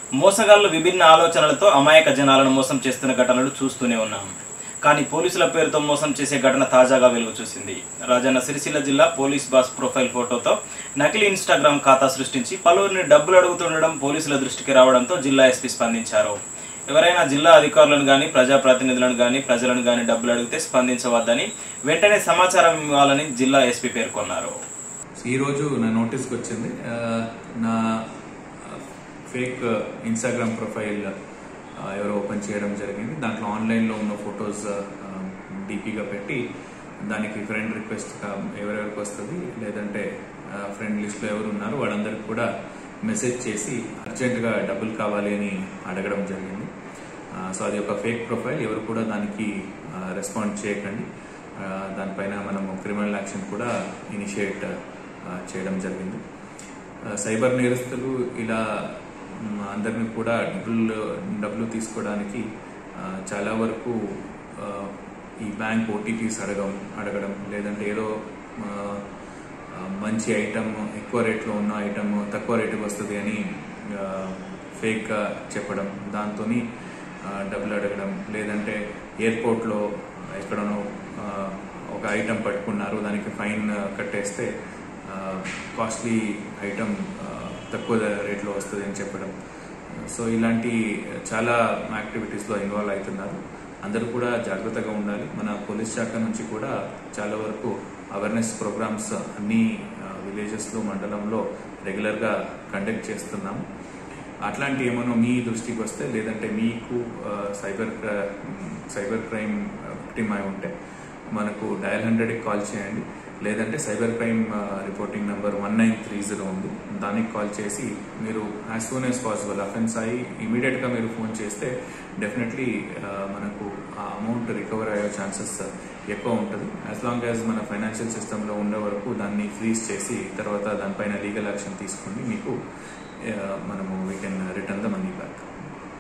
మోసగాళ్లు విభిన్న ఆలోచనలతో అమాయక జనాలను మోసం చేస్తున్న ఘటనలు చూస్తూనే ఉన్నాం కానీ పోలీసుల పేరుతో మోసం చేసే ఘటన తాజాగా వెలుగు చూసింది రాజన్న సిరిసిల్ల జిల్లా పోలీస్ బాస్ ప్రొఫైల్ ఫోటోతో నకిలీ ఇన్స్టాగ్రామ్ ఖాతా సృష్టించి పలువురిని డబ్బులు అడుగుతుండడం పోలీసుల దృష్టికి రావడంతో జిల్లా ఎస్పీ స్పందించారు ఎవరైనా జిల్లా అధికారులను కానీ ప్రజాప్రతినిధులను కానీ ప్రజలను కానీ డబ్బులు అడిగితే స్పందించవద్దని వెంటనే సమాచారం ఇవ్వాలని జిల్లా ఎస్పీ పేర్కొన్నారు ఈరోజు నా నోటీస్కి వచ్చింది ఆ, నా ఫేక్ ఇన్స్టాగ్రామ్ ప్రొఫైల్ ఆ, ఎవరో ఓపెన్ చేయడం జరిగింది దాంట్లో ఆన్లైన్లో ఉన్న ఫొటోస్ డీపీగా పెట్టి దానికి ఫ్రెండ్ రిక్వెస్ట్ ఎవరెవరికి వస్తుంది లేదంటే ఫ్రెండ్ లిస్ట్లో ఎవరు ఉన్నారు వాళ్ళందరికీ కూడా మెసేజ్ చేసి అర్జెంటుగా డబ్బులు కావాలి అని అడగడం జరిగింది ఆ, సో అది ఒక ఫేక్ ప్రొఫైల్ ఎవరు కూడా దానికి రెస్పాండ్ చేయకండి ఆ, దానిపైన మనము క్రిమినల్ యాక్షన్ కూడా ఇనిషియేట్ ఆ, చేయడం జరిగింది ఆ, సైబర్ నేరస్తులు ఇలా మ్, అందరినీ కూడా డబ్బులు డబ్బులు తీసుకోవడానికి ఆ, చాలా వరకు ఆ, ఈ బ్యాంక్ ఓటీపీస్ అడగం అడగడం లేదంటే ఏదో ఆ, ఆ, మంచి ఐటమ్ ఎక్కువ రేట్లో ఉన్న ఐటమ్ తక్కువ రేటుకి వస్తుంది అని ఫేక్గా చెప్పడం దాంతో డబ్బులు అడగడం లేదంటే ఎయిర్పోర్ట్లో ఎక్కడనో ఆ, ఒక ఐటమ్ పట్టుకున్నారు దానికి ఫైన్ కట్టేస్తే కాస్ట్లీ ఐటమ్ తక్కువ రేట్లో వస్తుంది అని చెప్పడం సో ఇలాంటి చాలా యాక్టివిటీస్లో ఇన్వాల్వ్ అవుతున్నారు అందరూ కూడా జాగ్రత్తగా ఉండాలి మన పోలీస్ శాఖ నుంచి కూడా చాలా వరకు అవేర్నెస్ ప్రోగ్రామ్స్ అన్ని విలేజెస్లో మండలంలో రెగ్యులర్గా కండక్ట్ చేస్తున్నాము అట్లాంటి ఏమైనా మీ దృష్టికి వస్తే లేదంటే మీకు ఆ, సైబర్ క్ర- సైబర్ క్రైమ్ విక్టిమ్ అయి ఉంటే మనకు డయల్ హండ్రెడ్కి కాల్ చేయండి లేదంటే సైబర్ క్రైమ్ ఆ, reporting number one nine three zero ఉంది దానికి కాల్ చేసి మీరు as soon as possible offence అయ్యి ఇమీడియట్గా మీరు ఫోన్ చేస్తే డెఫినెట్లీ మనకు ఆ అమౌంట్ రికవర్ అయ్యే ఛాన్సెస్ ఎక్కువ ఉంటుంది యాజ్ లాంగ్ యాజ్ మన ఫైనాన్షియల్ సిస్టంలో ఉండే వరకు దాన్ని ఫ్రీజ్ చేసి తర్వాత దానిపైన లీగల్ యాక్షన్ తీసుకుని మీకు ఆ, మనము we can return the money back